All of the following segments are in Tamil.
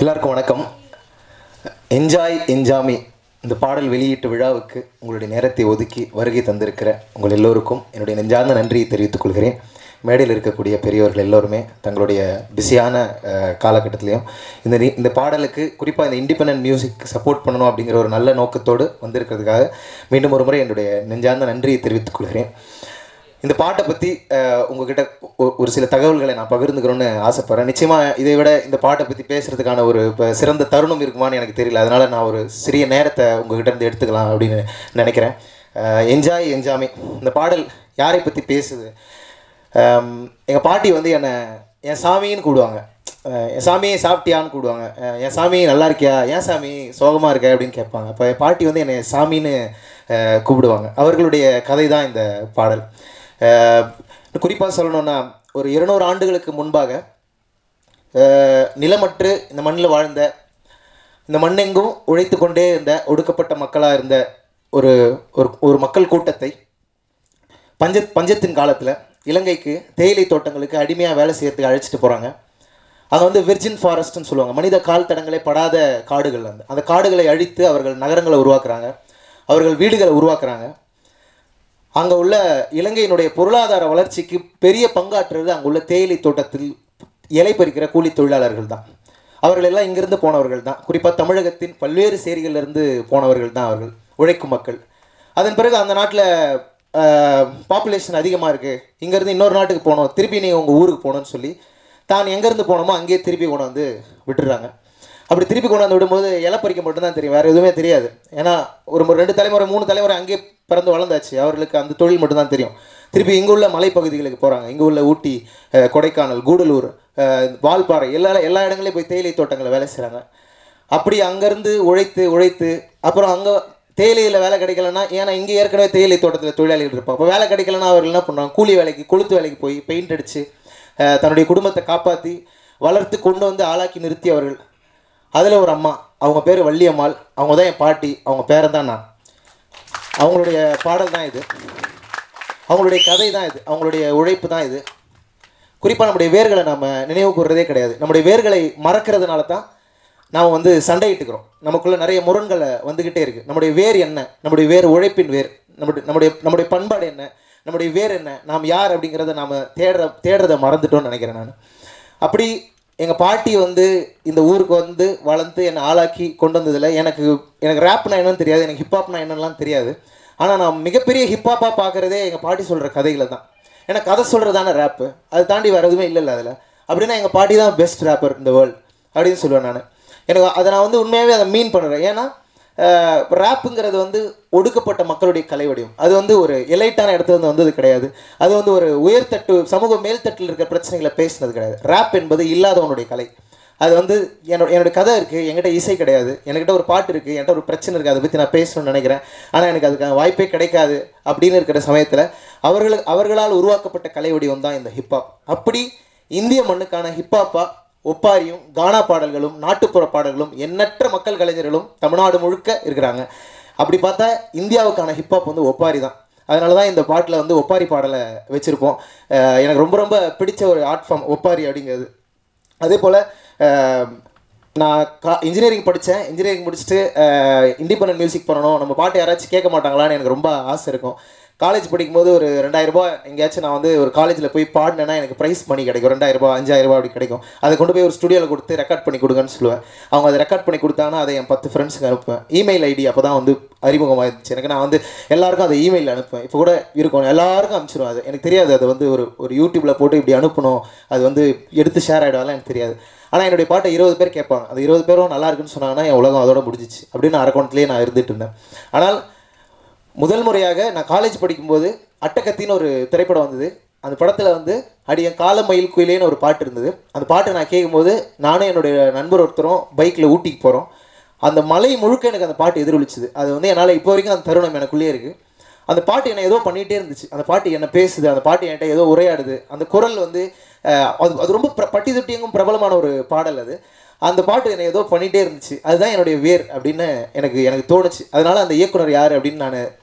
எல்லாருக்கும் வணக்கம் என்ஜாய் என்ஜாமி இந்த பாடல் வெளியீட்டு விழாவுக்கு உங்களுடைய நேரத்தை ஒதுக்கி வருகை தந்திருக்கிற உங்கள் எல்லோருக்கும் என்னுடைய நெஞ்சார்ந்த நன்றியை தெரிவித்துக் கொள்கிறேன் மேடையில் இருக்கக்கூடிய பெரியவர்கள் எல்லோருமே தங்களுடைய பிஸியான காலகட்டத்திலையும் இந்த நி- இந்த பாடலுக்கு குறிப்பாக இந்த இண்டிபெண்டன்ட் மியூசிக் சப்போர்ட் பண்ணணும் அப்படிங்கிற ஒரு நல்ல நோக்கத்தோடு வந்திருக்கிறதுக்காக மீண்டும் ஒரு முறை என்னுடைய நெஞ்சார்ந்த நன்றியை தெரிவித்துக் கொள்கிறேன் இந்த பாட்டை பற்றி உங்ககிட்ட ஒ- ஒரு சில தகவல்களை நான் பகிர்ந்துக்கிறோன்னு ஆசைப்பட்றேன் நிச்சயமாக இதை விட இந்த பாட்டை பற்றி பேசுகிறதுக்கான ஒரு இப்போ சிறந்த தருணம் இருக்குமான்னு எனக்கு தெரியல அதனால் நான் ஒரு சிறிய நேரத்தை உங்ககிட்ட இருந்து எடுத்துக்கலாம் அப்படின்னு நினைக்கிறேன் என்ஜாய் என்ஜாமி இந்த பாடல் யாரை பற்றி பேசுது எங்கள் பாட்டி வந்து என்னை என் சாமின்னு கூடுவாங்க அஹ் என் சாமியை சாப்பிட்டியான்னு கூடுவாங்க அஹ் என் சாமி நல்லா இருக்கியா ஏன் சாமி சோகமாக இருக்க அப்படின்னு கேட்பாங்க அப்போ என் பாட்டி வந்து என்னை சாமின்னு அஹ், கூப்பிடுவாங்க அவர்களுடைய கதை தான் இந்த பாடல் குறிப்பாக சொல்லணும்னா ஒரு இருநூறு ஆண்டுகளுக்கு முன்பாக அஹ், நிலமற்று இந்த மண்ணில் வாழ்ந்த இந்த மண்ணெங்கும் உழைத்து கொண்டே இருந்த ஒடுக்கப்பட்ட மக்களாக இருந்த ஒரு ஒரு ஒரு மக்கள் கூட்டத்தை பஞ்ச பஞ்சத்தின் காலத்தில் இலங்கைக்கு தேயிலை தோட்டங்களுக்கு அடிமையாக வேலை செய்யறதுக்கு அழைச்சிட்டு போகிறாங்க அங்கே வந்து விர்ஜின் ஃபாரஸ்ட்னு சொல்லுவாங்க மனித கால் தடங்களே படாத காடுகள் அந்த அந்த காடுகளை அழித்து அவர்கள் நகரங்களை உருவாக்குறாங்க அவர்கள் வீடுகளை உருவாக்குறாங்க அங்கே உள்ள இலங்கையினுடைய பொருளாதார வளர்ச்சிக்கு பெரிய பங்காற்றுறது அங்கே உள்ள தேயிலை தோட்டத்தில் இலை பறிக்கிற கூலி தொழிலாளர்கள் தான் அவர்கள் எல்லாம் இங்கிருந்து போனவர்கள் தான் குறிப்பாக தமிழகத்தின் பல்வேறு சேரிகளிலிருந்து போனவர்கள் தான் அவர்கள் உழைக்கும் மக்கள் அதன் பிறகு அந்த நாட்டில் பாப்புலேஷன் அதிகமாக இருக்குது இங்கேருந்து இன்னொரு நாட்டுக்கு போகணும் திருப்பி நீங்கள் உங்கள் ஊருக்கு போகணும்னு சொல்லி தான் எங்கேருந்து போனோமோ அங்கேயே திருப்பி கொண்டு வந்து விட்டுடுறாங்க அப்படி திருப்பி கொண்டு வந்து விடும்போது இலை பறிக்க மட்டும்தான் தெரியும் வேறு எதுவுமே தெரியாது ஏன்னா ஒரு ஒரு ரெண்டு தலைமுறை மூணு தலைமுறை அங்கேயே பிறந்து வளர்ந்தாச்சு அவர்களுக்கு அந்த தொழில் மட்டும்தான் தெரியும் திருப்பி இங்கே உள்ள மலைப்பகுதிகளுக்கு போகிறாங்க இங்கே உள்ள ஊட்டி அஹ், கொடைக்கானல் கூடலூர் அஹ், வால்பாறை எல்லா எல்லா இடங்களையும் போய் தேயிலை தோட்டங்களில் வேலை செய்கிறாங்க அப்படி அங்கேருந்து உழைத்து உழைத்து அப்புறம் அங்கே தேயிலையில் வேலை கிடைக்கலன்னா ஏன்னா இங்கே ஏற்கனவே தேயிலை தோட்டத்தில் தொழிலாளிகள் இருப்பாங்க அப்போ வேலை கிடைக்கலன்னா அவர்கள் என்ன பண்ணுவாங்க கூலி வேலைக்கு கொளுத்து வேலைக்கு போய் பெயிண்ட் அடித்து தன்னுடைய குடும்பத்தை காப்பாற்றி வளர்த்து கொண்டு வந்து ஆளாக்கி நிறுத்தி அவர்கள் அதில் ஒரு அம்மா அவங்க பேர் வள்ளியம்மாள் அவங்க தான் என் பாட்டி அவங்க பேரன் தான் நான் அவங்களுடைய பாடல் தான் இது அவங்களுடைய கதை தான் இது அவங்களுடைய உழைப்பு தான் இது குறிப்பாக நம்முடைய வேர்களை நம்ம நினைவு கூறுறதே கிடையாது நம்முடைய வேர்களை மறக்கிறதுனால தான் நாம் வந்து சண்டையிட்டுக்கிறோம் நமக்குள்ள நிறைய முரண்களை வந்துக்கிட்டே இருக்குது நம்முடைய வேர் என்ன நம்முடைய வேர் உழைப்பின் வேர் நம்முடைய நம்முடைய நம்முடைய பண்பாடு என்ன நம்முடைய வேர் என்ன நாம் யார் அப்படிங்கிறத நாம் தேடுற தேடுறதை மறந்துட்டோம்னு நினைக்கிறேன் நான் அப்படி எங்கள் பாட்டி வந்து இந்த ஊருக்கு வந்து வளர்ந்து என்னை ஆளாக்கி கொண்டு வந்ததில் எனக்கு எனக்கு ரேப்னா என்னன்னு தெரியாது எனக்கு ஹிப்ஹாப்னா என்னெல்லாம் தெரியாது ஆனால் நான் மிகப்பெரிய ஹிப்ஹாப்பாக பார்க்குறதே எங்கள் பாட்டி சொல்கிற கதைகளை தான் ஏன்னா கதை சொல்கிறதான ரேப்பு அதை தாண்டி வேறு எதுவுமே இல்லைல்ல அதில் அப்படின்னா எங்கள் பாட்டி தான் பெஸ்ட் ரேப்பர் இந்த வேர்ல்டு அப்படின்னு சொல்லுவேன் நான் எனக்கு அதை நான் வந்து உண்மையாகவே அதை மீன் பண்ணுறேன் ஏன்னா ரேப்புங்கிறது வந்து ஒடுக்கப்பட்ட மக்களுடைய கலை வடிவம் அது வந்து ஒரு எலைட்டான இடத்துல இருந்து வந்தது கிடையாது அது வந்து ஒரு உயர்தட்டு சமூக மேல்தட்டில் இருக்கிற பிரச்சனைகளை பேசினது கிடையாது ரேப் என்பது இல்லாதவனுடைய கலை அது வந்து என்னோட என்னோட கதை இருக்குது என்கிட்ட இசை கிடையாது என்கிட்ட ஒரு பாட்டு இருக்குது என்கிட்ட ஒரு பிரச்சனை இருக்குது அதை பற்றி நான் பேசணும்னு நினைக்கிறேன் ஆனால் எனக்கு அதுக்கான வாய்ப்பே கிடைக்காது அப்படின்னு இருக்கிற சமயத்தில் அவர்களுக்கு அவர்களால் உருவாக்கப்பட்ட கலை வடிவம் தான் இந்த ஹிப்ஹாப் அப்படி இந்திய மண்ணுக்கான ஹிப்ஹாப்பா ஒப்பாரியும் கானா பாடல்களும் நாட்டுப்புற பாடல்களும் எண்ணற்ற மக்கள் கலைஞர்களும் தமிழ்நாடு முழுக்க இருக்கிறாங்க அப்படி பார்த்தா இந்தியாவுக்கான ஹிப்ஹாப் வந்து ஒப்பாரி தான் அதனால தான் இந்த பாட்டில் வந்து ஒப்பாரி பாடலை வச்சுருப்போம் எனக்கு ரொம்ப ரொம்ப பிடிச்ச ஒரு ஆர்ட் ஃபார்ம் ஒப்பாரி அப்படிங்கிறது அதே போல் நான் கா இன்ஜினியரிங் படித்தேன் இன்ஜினியரிங் முடிச்சுட்டு இண்டிபெண்டன்ட் மியூசிக் பண்ணணும் நம்ம பாட்டு யாராச்சும் கேட்க மாட்டாங்களான்னு எனக்கு ரொம்ப ஆசை இருக்கும் காலேஜ் படிக்கும்போது ஒரு ரெண்டாயிரம் ரூபாய் எங்கேயாச்சும் நான் வந்து ஒரு காலேஜில் போய் பாடினேன்னா எனக்கு ப்ரைஸ் மணி கிடைக்கும் ரெண்டாயிரம் ரூபாய் அஞ்சாயிரம் ரூபாய் அப்படி கிடைக்கும் அதை கொண்டு போய் ஒரு ஸ்டுடியோவில் கொடுத்து ரெக்கார்ட் பண்ணி கொடுங்கன்னு சொல்லுவேன் அவங்க அதை ரெக்கார்ட் பண்ணி கொடுத்தாங்கன்னா அதை என் பத்து ஃப்ரெண்ட்ஸுக்கு அனுப்புவேன் இமெயில் ஐடி அப்போ தான் வந்து அறிமுகமாகிடுச்சு எனக்கு நான் வந்து எல்லாருக்கும் அதை இமெயில் அனுப்புவேன் இப்போ கூட இருக்கும் எல்லாருக்கும் அனுப்பிச்சிருவேன் அது எனக்கு தெரியாது அது வந்து ஒரு ஒரு யூடியூப்பில் போட்டு இப்படி அனுப்பணும் அது வந்து எடுத்து ஷேர் ஆகிடுவாலாம் எனக்கு தெரியாது ஆனால் என்னுடைய பாட்டை இருபது பேர் கேட்பாங்க அது இருபது பேரும் நல்லா இருக்குன்னு சொன்னாங்கன்னா என் உலகம் அதோட முடிஞ்சிச்சு அப்படின்னு அரக்கௌண்ட்லேயே நான் இருந்துட்டு இருந்தேன் ஆனால் முதல் முறையாக நான் காலேஜ் படிக்கும்போது அட்டகத்தின்னு ஒரு திரைப்படம் வந்தது அந்த படத்தில் வந்து அடியன் காலமயில் குயிலேன்னு ஒரு பாட்டு இருந்தது அந்த பாட்டை நான் கேட்கும்போது நானும் என்னுடைய நண்பர் ஒருத்தரும் பைக்கில் ஊட்டிக்கு போகிறோம் அந்த மலை முழுக்க எனக்கு அந்த பாட்டு எதிரொலிச்சுது அது வந்து என்னால் இப்போ வரைக்கும் அந்த தருணம் எனக்குள்ளேயே இருக்குது அந்த பாட்டு என்னை ஏதோ பண்ணிகிட்டே இருந்துச்சு அந்த பாட்டு என்ன பேசுது அந்த பாட்டு என்கிட்ட ஏதோ உரையாடுது அந்த குரல் வந்து அஹ், அது அது ரொம்ப பிர- பட்டி தொட்டியங்கும் பிரபலமான ஒரு பாடல் அது அந்த பாட்டு என்னை ஏதோ பண்ணிகிட்டே இருந்துச்சு அதுதான் என்னுடைய வேர் அப்படின்னு எனக்கு எனக்கு தோணுச்சு அதனால அந்த இயக்குனர் யார் அப்படின்னு நான்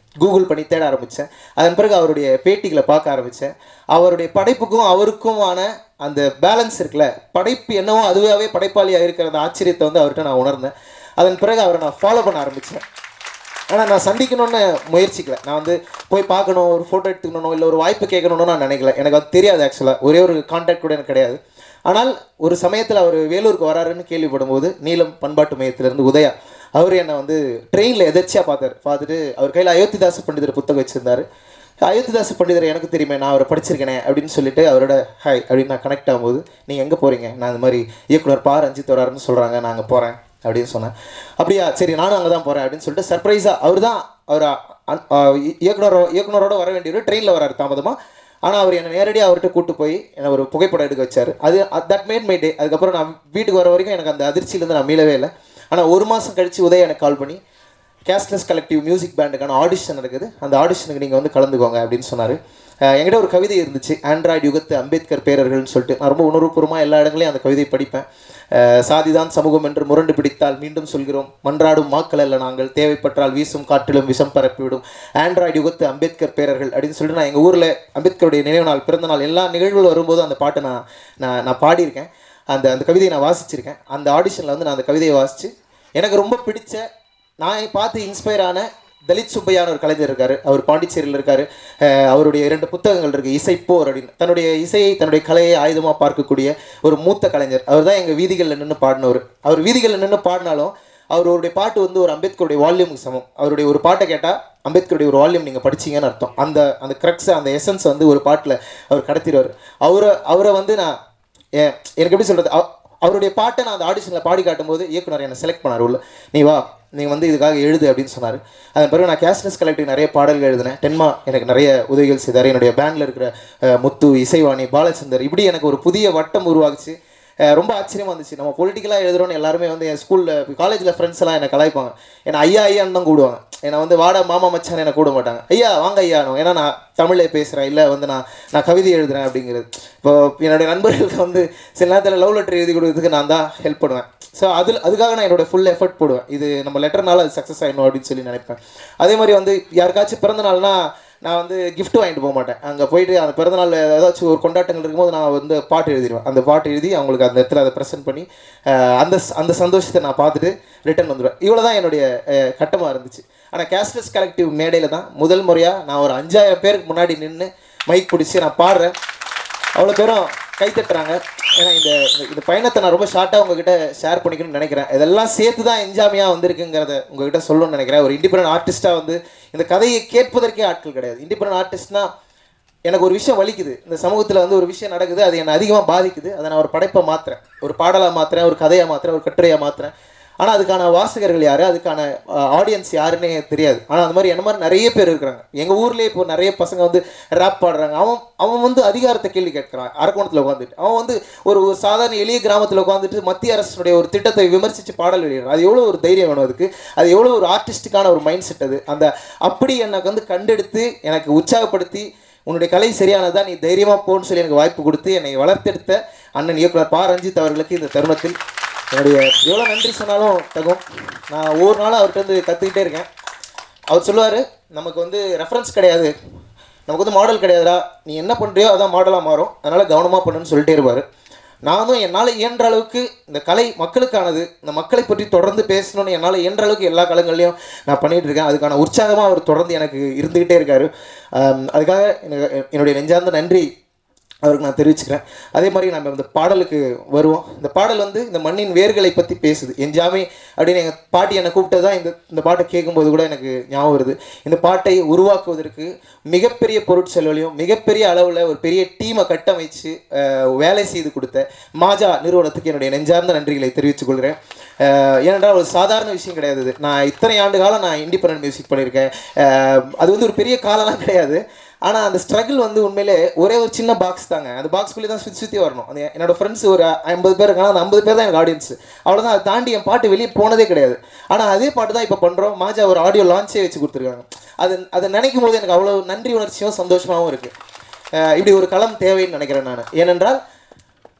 கூகுள் பண்ணி தேட ஆரம்பித்தேன் அதன் பிறகு அவருடைய பேட்டிகளை பார்க்க ஆரம்பித்தேன் அவருடைய படைப்புக்கும் அவருக்குமான அந்த பேலன்ஸ் இருக்குல்ல படைப்பு என்னவோ அதுவாகவே படைப்பாளியாக இருக்கிற அந்த ஆச்சரியத்தை வந்து அவர்கிட்ட நான் உணர்ந்தேன் அதன் பிறகு அவரை நான் ஃபாலோ பண்ண ஆரம்பித்தேன் ஆனால் நான் சந்திக்கணும்னு முயற்சிக்கல நான் வந்து போய் பார்க்கணும் ஒரு ஃபோட்டோ எடுத்துக்கணும் இல்லை ஒரு வாய்ப்பு கேட்கணும்னு நான் நினைக்கல எனக்கு அது தெரியாது ஆக்சுவலாக ஒரே ஒரு கான்டாக்ட் கூட எனக்கு கிடையாது ஆனால் ஒரு சமயத்தில் அவர் வேலூருக்கு வராருன்னு கேள்விப்படும்போது நீலம் பண்பாட்டு மையத்திலேருந்து உதயா அவர் என்னை வந்து ட்ரெயினில் எதர்ச்சியாக பார்த்தார் பார்த்துட்டு அவர் கையில் அயோத்திதாச பண்டிதர் புத்தகம் வச்சுருந்தாரு அயோத்திதாச பண்டிதர் எனக்கு தெரியுமே நான் அவரை படிச்சிருக்கேனே அப்படின்னு சொல்லிட்டு அவரோட ஹாய் அப்படின்னு நான் கனெக்ட் ஆகும்போது நீங்கள் எங்கே போகிறீங்க நான் இந்த மாதிரி இயக்குனர் பா ரஞ்சித் வராருன்னு சொல்கிறாங்க நான் அங்கே போகிறேன் அப்படின்னு சொன்னேன் அப்படியா சரி நானும் அங்கே தான் போகிறேன் அப்படின்னு சொல்லிட்டு சர்ப்ரைஸாக அவர் தான் அவர் அ- அ, இயக்குனரோ இயக்குனரோட வர வேண்டியவர் ட்ரெயினில் வராரு தாமதமாக ஆனால் அவர் என்னை நேரடியாக அவர்கிட்ட கூட்டு போய் என்னை ஒரு புகைப்படம் எடுக்க வச்சார் அது தட் மேட் மை டே அதுக்கப்புறம் நான் வீட்டுக்கு வர வரைக்கும் எனக்கு அந்த அதிர்ச்சியிலேருந்து நான் மீளவே இல்லை ஆனால் ஒரு மாதம் கழித்து உதய எனக்கு கால் பண்ணி கேஸ்ட்லெஸ் கலெக்டிவ் மியூசிக் பேண்டுக்கான ஆடிஷன் நடக்குது அந்த ஆடிஷனுக்கு நீங்கள் வந்து கலந்துக்கோங்க அப்படின்னு சொன்னார் என்கிட்ட ஒரு கவிதை இருந்துச்சு ஆண்ட்ராய்டு யுகத்து அம்பேத்கர் பேரர்கள்னு சொல்லிட்டு நான் ரொம்ப உணர்வுபூர்வமாக எல்லா இடங்களையும் அந்த கவிதை படிப்பேன் அஹ், சாதிதான் சமூகம் என்று முரண்டு பிடித்தால் மீண்டும் சொல்கிறோம் மன்றாடும் மாக்கள் அல்ல நாங்கள் தேவைப்பட்டால் வீசும் காற்றிலும் விஷம் பரப்பிவிடும் ஆண்ட்ராய்டு யுகத்து அம்பேத்கர் பேரர்கள் அப்படின்னு சொல்லிட்டு நான் எங்கள் ஊரில் அம்பேத்கருடைய நினைவு நாள் பிறந்த நாள் எல்லா நிகழ்வுகள் வரும்போது அந்த பாட்டை நான் நான் நான் பாடியிருக்கேன் அந்த அந்த கவிதையை நான் வாசிச்சிருக்கேன் அந்த ஆடிஷனில் வந்து நான் அந்த கவிதையை வாசித்து எனக்கு ரொம்ப பிடிச்ச நான் பார்த்து இன்ஸ்பயர் ஆன தலித் சுப்பையான ஒரு கலைஞர் இருக்காரு அவர் பாண்டிச்சேரியில் இருக்காரு அஹ் அவருடைய இரண்டு புத்தகங்கள் இருக்கு இசைப்போர் அப்படின்னு தன்னுடைய இசையை தன்னுடைய கலையை ஆயுதமாக பார்க்கக்கூடிய ஒரு மூத்த கலைஞர் அவர் தான் எங்கள் வீதிகளில் நின்று பாடினவர் அவர் வீதிகளில் நின்று பாடினாலும் அவருடைய பாட்டு வந்து ஒரு அம்பேத்கருடைய வால்யூமுக்கு சமம் அவருடைய ஒரு பாட்டை கேட்டால் அம்பேத்கருடைய ஒரு வால்யூம் நீங்கள் படிச்சீங்கன்னு அர்த்தம் அந்த அந்த க்ரக்ஸ் அந்த எசன்ஸ் வந்து ஒரு பாட்டில் அவர் கடத்திடுவார் அவரை அவரை வந்து நான் ஏன் எனக்கு எப்படி சொல்கிறது அவருடைய பாட்டை நான் அந்த ஆடிஷனில் பாடி காட்டும்போது இயக்குனர் என்னை செலக்ட் பண்ணார் உள்ள நீ வா நீ வந்து இதுக்காக எழுது அப்படின்னு சொன்னார் அதன் பிறகு நான் கேஷ்லெஸ் கலெக்டிவ் நிறைய பாடல்கள் எழுதினேன் டென்மா எனக்கு நிறைய உதவிகள் செய்தார் என்னுடைய பேண்டில் இருக்கிற அஹ், முத்து இசைவாணி பாலச்சந்தர் இப்படி எனக்கு ஒரு புதிய வட்டம் உருவாக்குச்சு அஹ், ரொம்ப ஆச்சரியமாக இருந்துச்சு நம்ம பொலிட்டிக்கலாக எழுதுறோன்னு எல்லாருமே வந்து என் ஸ்கூலில் காலேஜில் ஃப்ரெண்ட்ஸ் எல்லாம் என்னை கலாய்ப்பாங்க என்னை ஐயா ஐயான்னு தான் கூடுவாங்க என்னை வந்து வாடா மாமா மச்சான் என்னை கூட மாட்டாங்க ஐயா வாங்க ஐயானோ ஏன்னா நான் தமிழில் பேசுகிறேன் இல்லை வந்து நான் நான் கவிதை எழுதுறேன் அப்படிங்கிறது இப்போ என்னுடைய நண்பர்களுக்கு வந்து சில நேரத்தில் லவ் லெட்டர் எழுதி கொடுக்கறதுக்கு நான் தான் ஹெல்ப் பண்ணுவேன் ஸோ அதில் அதுக்காக நான் என்னோட ஃபுல் எஃபர்ட் போடுவேன் இது நம்ம லெட்டர்னால அது சக்ஸஸ் ஆகிடணும் அப்படின்னு சொல்லி நினைப்பேன் அதே மாதிரி வந்து யாருக்காச்சும் பிறந்த நாள்னா நான் வந்து gift வாங்கிட்டு போக மாட்டேன் அங்கே போயிட்டு அந்த பிறந்தநாள் ஏதாச்சும் ஒரு கொண்டாட்டங்கள் இருக்கும்போது நான் வந்து பாட்டு எழுதிடுவேன் அந்த பாட்டு எழுதி அவங்களுக்கு அந்த இடத்துல அதை ப்ரெசென்ட் பண்ணி அஹ், அந்த ச- அந்த சந்தோஷத்தை நான் பார்த்துட்டு ரிட்டர்ன் வந்துடுவேன் இவ்வளோ தான் என்னுடைய கட்டமாக இருந்துச்சு ஆனால் கேஸ்லெஸ் கலெக்டிவ் மேடையில் தான் முதல் முறையாக நான் ஒரு அஞ்சாயிரம் பேருக்கு முன்னாடி நின்று மைக் பிடிச்சி நான் பாடுறேன் அவ்வளோ பேரும் கை தட்டுறாங்க ஏன்னா இந்த இந்த- இந்த பயணத்தை நான் ரொம்ப ஷார்ட்டாக உங்ககிட்ட ஷேர் பண்ணிக்கணும்னு நினைக்கிறேன் இதெல்லாம் சேர்த்து தான் என்ஜாமியாக வந்திருக்குங்கிறத உங்ககிட்ட சொல்லணும்னு நினைக்கிறேன் ஒரு இண்டிபெண்டன்ட் ஆர்டிஸ்ட்டாக வந்து இந்த கதையை கேட்பதற்கே ஆட்கள் கிடையாது இண்டிபெண்டன்ட் ஆர்டிஸ்ட்னா எனக்கு ஒரு விஷயம் வலிக்குது இந்த சமூகத்தில் வந்து ஒரு விஷயம் நடக்குது அது என்னை அதிகமாக பாதிக்குது அதை நான் ஒரு படைப்பை மாற்றுறேன் ஒரு பாடலாக மாற்றுறேன் ஒரு கதையாக மாற்றுறேன் ஒரு கட்டுரையாக மாற்றுறேன் ஆனால் அதுக்கான வாசகர்கள் யார் அதுக்கான ஆடியன்ஸ் யாருன்னே தெரியாது ஆனால் அந்த மாதிரி என்ன மாதிரி நிறைய பேர் இருக்கிறாங்க எங்கள் ஊர்லேயே இப்போ நிறைய பசங்க வந்து ரேப் பாடுறாங்க அவன் அவன் வந்து அதிகாரத்தை கேள்வி கேட்குறான் அரக்கோணத்தில் உட்காந்துட்டு அவன் வந்து ஒரு ஒரு சாதாரண எளிய கிராமத்தில் உட்காந்துட்டு மத்திய அரசுடைய ஒரு திட்டத்தை விமர்சித்து பாடல் வெளியிடுறான் அது எவ்வளோ ஒரு தைரியம் வேணும் அதுக்கு அது எவ்வளோ ஒரு ஆர்டிஸ்டிக்கான ஒரு மைண்ட் செட் அது அந்த அப்படி எனக்கு வந்து கண்டெடுத்து எனக்கு உற்சாகப்படுத்தி உன்னுடைய கலை சரியானதா நீ தைரியமாக போன்னு சொல்லி எனக்கு வாய்ப்பு கொடுத்து என்னை வளர்த்தெடுத்த அண்ணன் இயக்குனர் பா ரஞ்சித் அவர்களுக்கு இந்த தருணத்தில் என்னுடைய எவ்வளோ நன்றி சொன்னாலும் தகும் நான் ஒவ்வொரு நாளும் அவர்கிட்ட வந்து கற்றுக்கிட்டே இருக்கேன் அவர் சொல்லுவார் நமக்கு வந்து ரெஃபரன்ஸ் கிடையாது நமக்கு வந்து மாடல் கிடையாதுடா நீ என்ன பண்ணுறியோ அதான் மாடலாக மாறும் அதனால் கவனமாக பண்ணுன்னு சொல்லிட்டே இருப்பார் நானும் என்னால் இயன்ற அளவுக்கு இந்த கலை மக்களுக்கானது இந்த மக்களை பற்றி தொடர்ந்து பேசணும்னு என்னால் இயன்ற அளவுக்கு எல்லா காலங்கள்லையும் நான் பண்ணிகிட்டு இருக்கேன் அதுக்கான உற்சாகமாக அவர் தொடர்ந்து எனக்கு இருந்துக்கிட்டே இருக்கார் அதுக்காக எனக்கு என்னுடைய நெஞ்சார்ந்த நன்றி அவருக்கு நான் தெரிவிச்சுக்கிறேன் அதே மாதிரி நம்ம இந்த பாடலுக்கு வருவோம் இந்த பாடல் வந்து இந்த மண்ணின் வேர்களை பற்றி பேசுது என் ஜாமி அப்படின்னு எங்கள் பாட்டி என்னை கூப்பிட்டு தான் இந்த இந்த பாட்டை கேட்கும்போது கூட எனக்கு ஞாபகம் வருது இந்த பாட்டை உருவாக்குவதற்கு மிகப்பெரிய பொருட்செலவுலையும் மிகப்பெரிய அளவில் ஒரு பெரிய டீமை கட்டமைச்சு அஹ், வேலை செய்து கொடுத்த மாஜா நிறுவனத்துக்கு என்னுடைய நெஞ்சார்ந்த நன்றிகளை தெரிவித்துக் கொள்கிறேன் அஹ், ஏனென்றால் ஒரு சாதாரண விஷயம் கிடையாது இது நான் இத்தனை ஆண்டு காலம் நான் இண்டிபெண்டன்ட் மியூசிக் பண்ணியிருக்கேன் அஹ், அது வந்து ஒரு பெரிய காலம்லாம் கிடையாது ஆனால் அந்த ஸ்ட்ரகிள் வந்து உண்மையிலே ஒரே ஒரு சின்ன பாக்ஸ் தாங்க அந்த பாக்ஸ்குள்ளே தான் சுற்றி சுற்றி வரணும் அந்த என்னோட ஃப்ரெண்ட்ஸ் ஒரு ஐம்பது பேர் இருக்காங்க அந்த ஐம்பது பேர் தான் எனக்கு ஆடியன்ஸ் அவ்வளோதான் அதை தாண்டி என் பாட்டு வெளியே போனதே கிடையாது ஆனால் அதே பாட்டு தான் இப்போ பண்ணுறோம் மாஜா ஒரு ஆடியோ லான்ச்சே வச்சு கொடுத்துருக்காங்க அது அதை நினைக்கும் போது எனக்கு அவ்வளோ நன்றி உணர்ச்சியும் சந்தோஷமாகவும் இருக்குது இப்படி ஒரு களம் தேவைன்னு நினைக்கிறேன் நான் ஏனென்றால்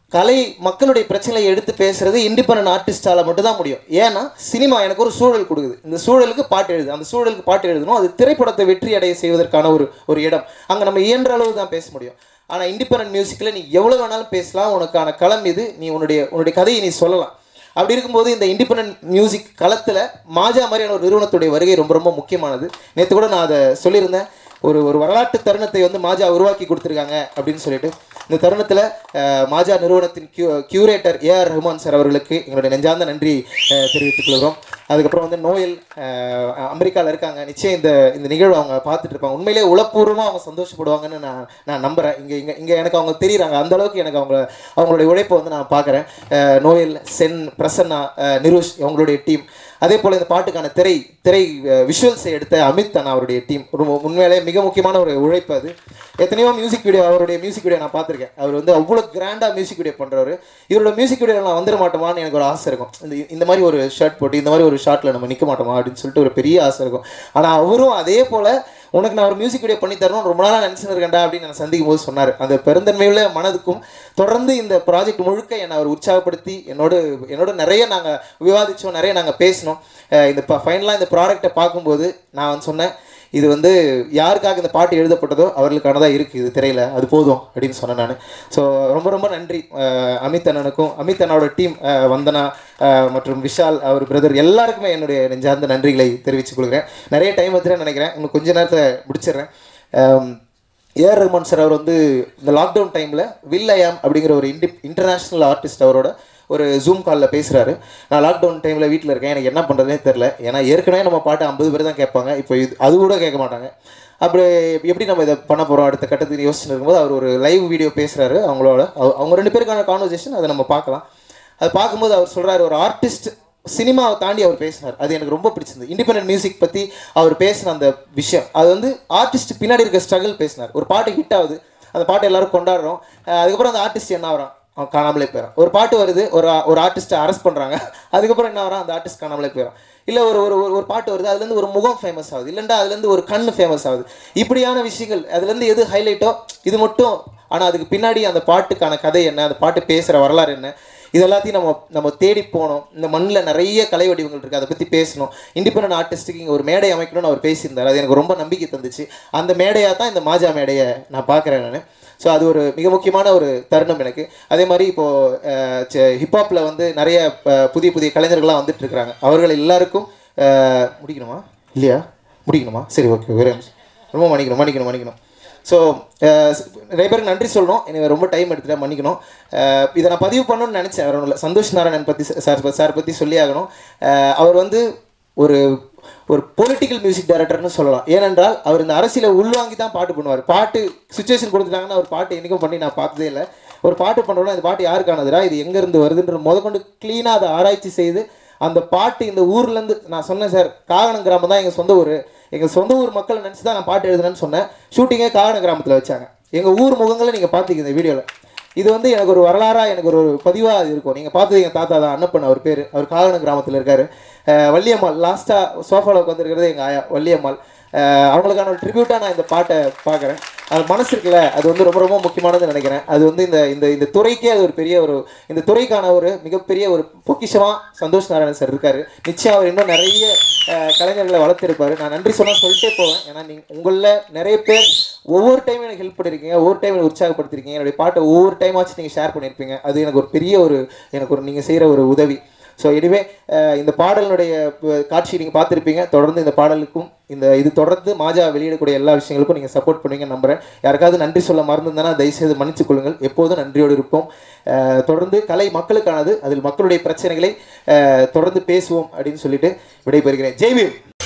கலை மக்களுடைய பிரச்சனையை எடுத்து பேசுறது இண்டிபெண்டன்ட் ஆர்டிஸ்டால மட்டும் தான் முடியும் ஏன்னா சினிமா எனக்கு ஒரு சூழல் கொடுக்குது இந்த சூழலுக்கு பாட்டு எழுது அந்த சூழலுக்கு பாட்டு எழுதணும் அது திரைப்படத்தை வெற்றி அடைய செய்வதற்கான ஒரு ஒரு இடம் அங்கே நம்ம இயன்ற அளவு தான் பேச முடியும் ஆனால் இண்டிபெண்டன்ட் மியூசிக்கில் நீ எவ்வளோ வேணாலும் பேசலாம் உனக்கான களம் இது நீ உன்னுடைய உன்னுடைய கதையை நீ சொல்லலாம் அப்படி இருக்கும்போது இந்த இண்டிபெண்டன்ட் மியூசிக் களத்தில் மாஜா மாதிரியான ஒரு நிறுவனத்துடைய வருகை ரொம்ப ரொம்ப முக்கியமானது நேற்று கூட நான் அதை சொல்லியிருந்தேன் ஒரு ஒரு வரலாற்று தருணத்தை வந்து மாஜா உருவாக்கி கொடுத்துருக்காங்க அப்படின்னு சொல்லிட்டு இந்த தருணத்தில் மாஜா நிறுவனத்தின் கியூ கியூரேட்டர் ஏஆர் ரஹ்மான் சார் அவர்களுக்கு எங்களுடைய நெஞ்சார்ந்த நன்றி அஹ், தெரிவித்துக் கொள்கிறோம் அதுக்கப்புறம் வந்து நோயல் அமெரிக்காவில் இருக்காங்க நிச்சயம் இந்த இந்த நிகழ்வு அவங்க பார்த்துட்டு இருப்பாங்க உண்மையிலேயே உளப்பூர்வமாக அவங்க சந்தோஷப்படுவாங்கன்னு நான் நான் நம்புகிறேன் இங்கே இங்கே இங்கே எனக்கு அவங்க தெரியுறாங்க அந்த அளவுக்கு எனக்கு அவங்க அவங்களுடைய உழைப்பை வந்து நான் பார்க்குறேன் நோயல் சென் பிரசன்னா அஹ், நிருஷ் அவங்களுடைய டீம் அதே போல் இந்த பாட்டுக்கான திரை திரை விஷுவல்ஸை எடுத்த அமித் அண்ணா அவருடைய டீம் ரொம்ப உண்மையிலே மிக முக்கியமான ஒரு உழைப்பு அது எத்தனையோ மியூசிக் வீடியோ அவருடைய மியூசிக் வீடியோ நான் பார்த்துருக்கேன் அவர் வந்து அவ்வளோ கிராண்டாக மியூசிக் வீடியோ பண்ணுறவர் இவரோட மியூசிக் வீடியோ நான் வந்துட மாட்டோமான்னு எனக்கு ஒரு ஆசை இருக்கும் இந்த இந்த மாதிரி ஒரு ஷர்ட் போட்டு இந்த மாதிரி ஒரு ஷார்ட்டில் நம்ம நிற்க மாட்டோமா அப்படின்னு சொல்லிட்டு ஒரு பெரிய ஆசை இருக்கும் ஆனால் அவரும் அதே போல் உனக்கு நான் ஒரு மியூசிக் வீடியோ பண்ணி தரணும் ரொம்ப நாளாக நினச்சின்னு இருக்கேன்டா அப்படின்னு நான் சந்திக்கும் போது சொன்னார் அந்த பெருந்தன்மையுள்ள மனதுக்கும் தொடர்ந்து இந்த ப்ராஜெக்ட் முழுக்க என்னை அவர் உற்சாகப்படுத்தி என்னோட என்னோட நிறைய நாங்கள் விவாதித்தோம் நிறைய நாங்கள் பேசினோம் அஹ் இந்த ஃபைனலாக இந்த ப்ராடக்ட்டை பார்க்கும்போது நான் வந்து சொன்னேன் இது வந்து யாருக்காக இந்த பாட்டு எழுதப்பட்டதோ அவர்களுக்கானதாக இருக்குது இது திரையில் அது போதும் அப்படின்னு சொன்னேன் நான் ஸோ ரொம்ப ரொம்ப நன்றி அஹ் அமித் அண்ணனுக்கும் அமித் அண்ணாவோட டீம் வந்தனா அஹ் மற்றும் விஷால் அவர் பிரதர் எல்லாருக்குமே என்னுடைய நெஞ்சார்ந்த நன்றிகளை தெரிவித்துக் கொள்கிறேன் நிறைய டைம் வந்துட்டு நினைக்கிறேன் இன்னும் கொஞ்ச நேரத்தில் முடிச்சிடுறேன் அம், ஏஆர் ரஹ்மான் சார் அவர் வந்து இந்த லாக்டவுன் டைமில் வில் ஐயாம் அப்படிங்கிற ஒரு இண்டி இன்டர்நேஷ்னல் ஆர்டிஸ்ட் அவரோட ஒரு ஜூம் காலில் பேசுகிறாரு நான் லாக்டவுன் டைமில் வீட்டில் இருக்கேன் எனக்கு என்ன பண்ணுறதுனே தெரில ஏன்னா ஏற்கனவே நம்ம பாட்டு ஐம்பது பேர் தான் கேட்பாங்க இப்போ இது அது கூட கேட்க மாட்டாங்க அப்படி எப்படி நம்ம இதை பண்ண போகிறோம் அடுத்த கட்டத்துக்கு யோசிச்சு இருக்கும்போது அவர் ஒரு லைவ் வீடியோ பேசுகிறாரு அவங்களோட அவ- அவங்க ரெண்டு பேருக்கான கான்வர்சேஷன் அதை நம்ம பார்க்கலாம் அது பார்க்கும்போது அவர் சொல்கிறாரு ஒரு ஆர்டிஸ்ட் சினிமாவை தாண்டி அவர் பேசினார் அது எனக்கு ரொம்ப பிடிச்சிருந்தது இண்டிபெண்டன்ட் மியூசிக் பற்றி அவர் பேசின அந்த விஷயம் அது வந்து ஆர்டிஸ்ட் பின்னாடி இருக்க ஸ்ட்ரகிள் பேசினார் ஒரு பாட்டு ஹிட் ஆகுது அந்த பாட்டு எல்லாரும் கொண்டாடுறோம் அஹ் அதுக்கப்புறம் அந்த ஆர்டிஸ்ட் என்ன ஆகிறான் அவன் காணாமலே போயிடும் ஒரு பாட்டு வருது ஒரு ஒரு ஆர்டிஸ்ட்டை அரெஸ்ட் பண்ணுறாங்க அதுக்கப்புறம் என்ன ஆகிறான் அந்த ஆர்டிஸ்ட் காணாமலே போயிடும் இல்லை ஒரு ஒரு ஒரு- ஒரு பாட்டு வருது அதுலேருந்து ஒரு முகம் ஃபேமஸ் ஆகுது இல்லைண்டா அதுலேருந்து ஒரு கண் ஃபேமஸ் ஆகுது இப்படியான விஷயங்கள் அதுலேருந்து எது ஹைலைட்டோ இது மட்டும் ஆனால் அதுக்கு பின்னாடி அந்த பாட்டுக்கான கதை என்ன அந்த பாட்டு பேசுகிற வரலாறு என்ன இது எல்லாத்தையும் நம்ம நம்ம தேடி போனோம் இந்த மண்ணில் நிறைய கலை வடிவங்கள் இருக்குது அதை பற்றி பேசணும் இண்டிபெண்டன்ட் ஆர்டிஸ்ட்டுக்கு இங்கே ஒரு மேடை அமைக்கணும்னு அவர் பேசியிருந்தார் அது எனக்கு ரொம்ப நம்பிக்கை தந்துச்சு அந்த மேடையாக தான் இந்த மாஜா மேடையை நான் பார்க்குறேன் நான் ஸோ அது ஒரு மிக முக்கியமான ஒரு தருணம் எனக்கு அதே மாதிரி இப்போது ஹிப்ஹாப்பில் வந்து நிறைய அஹ், புதிய புதிய கலைஞர்கள்லாம் வந்துட்டு இருக்கிறாங்க அவர்கள் எல்லாருக்கும் அஹ், முடிக்கணுமா இல்லையா முடிக்கணுமா சரி ஓகே ஒரே நிமிஷம். ரொம்ப மன்னிக்கணும் மன்னிக்கணும் மன்னிக்கணும் ஸோ நிறைய பேருக்கு நன்றி சொல்லணும் எனக்கு ரொம்ப டைம் எடுத்துட்டேன் மன்னிக்கணும் அஹ், இதை நான் பதிவு பண்ணணும்னு நினச்சேன் வேற ஒன்றும் இல்லை சந்தோஷ் நாராயணன் பற்றி சார் சார் பற்றி சொல்லி ஆகணும் அஹ், அவர் வந்து ஒரு ஒரு பொலிட்டிக்கல் மியூசிக் டைரக்டர்னு சொல்லலாம் ஏனென்றால் அவர் இந்த அரசியலை உள்வாங்கி தான் பாட்டு பண்ணுவார் பாட்டு சுச்சுவேஷன் கொடுத்துட்டாங்கன்னா அவர் பாட்டு என்றைக்கும் பண்ணி நான் பார்த்ததே இல்லை ஒரு பாட்டு பண்ணுறோம்னா இந்த பாட்டு யாருக்கானதுடா இது எங்கேருந்து வருதுன்ற முதற்கொண்டு க்ளீனாக அதை ஆராய்ச்சி செய்து அந்த பாட்டு இந்த ஊர்லேருந்து நான் சொன்னேன் சார் காகனம் கிராமம் தான் எங்கள் சொந்த ஊர் எங்கள் சொந்த ஊர் மக்கள் நினச்சி தான் நான் பாட்டு எழுதுனேன்னு சொன்னேன் ஷூட்டிங்கே காகனம் கிராமத்தில் வச்சாங்க எங்கள் ஊர் முகங்களை நீங்கள் பார்த்தீங்க இந்த வீடியோவில் இது வந்து எனக்கு ஒரு வரலாறாக எனக்கு ஒரு பதிவாக அது இருக்கும் நீங்கள் பார்த்தது எங்கள் தாத்தா தான் அன்னப்பன் அவர் பேர் அவர் காகன கிராமத்தில் இருக்கார் வள்ளியம்மாள் லாஸ்ட்டாக சோஃபாவில் உட்காந்துருக்கிறது எங்கள் ஆயா வள்ளியம்மாள் அஹ் அவங்களுக்கான ஒரு ட்ரிபியூட்டாக நான் இந்த பாட்டை பார்க்குறேன் அது மனசு இருக்குல்ல அது வந்து ரொம்ப ரொம்ப முக்கியமானதுன்னு நினைக்கிறேன் அது வந்து இந்த இந்த இந்த துறைக்கே அது ஒரு பெரிய ஒரு இந்த துறைக்கான ஒரு மிகப்பெரிய ஒரு பொக்கிஷமாக சந்தோஷ் நாராயணன் சார் இருக்கார் நிச்சயம் அவர் இன்னும் நிறைய அஹ், கலைஞர்களை வளர்த்திருப்பாரு நான் நன்றி சொன்னால் சொல்லிட்டே போவேன் ஏன்னா நீங்கள் உங்களில் நிறைய பேர் ஒவ்வொரு டைம் எனக்கு ஹெல்ப் பண்ணியிருக்கீங்க ஒவ்வொரு டைம் எனக்கு உற்சாகப்படுத்திருக்கீங்க என்னுடைய பாட்டை ஒவ்வொரு டைம் ஆச்சு நீங்கள் ஷேர் பண்ணியிருப்பீங்க அது எனக்கு ஒரு பெரிய ஒரு எனக்கு ஒரு நீங்கள் செய்கிற ஒரு உதவி ஸோ எனிவே இந்த பாடலினுடைய அஹ், காட்சி நீங்கள் பார்த்துருப்பீங்க தொடர்ந்து இந்த பாடலுக்கும் இந்த இது தொடர்ந்து மாஜா வெளியிடக்கூடிய எல்லா விஷயங்களுக்கும் நீங்கள் சப்போர்ட் பண்ணுவீங்கன்னு நம்புறேன் யாருக்காவது நன்றி சொல்ல மறந்துருந்தேன்னா தயவுசெய்து மன்னித்துக் கொள்ளுங்கள் எப்போதும் நன்றியோடு இருப்போம் அஹ், தொடர்ந்து கலை மக்களுக்கானது அதில் மக்களுடைய பிரச்சனைகளை அஹ், தொடர்ந்து பேசுவோம் அப்படின்னு சொல்லிட்டு விடைபெறுகிறேன் ஜெய்பீம்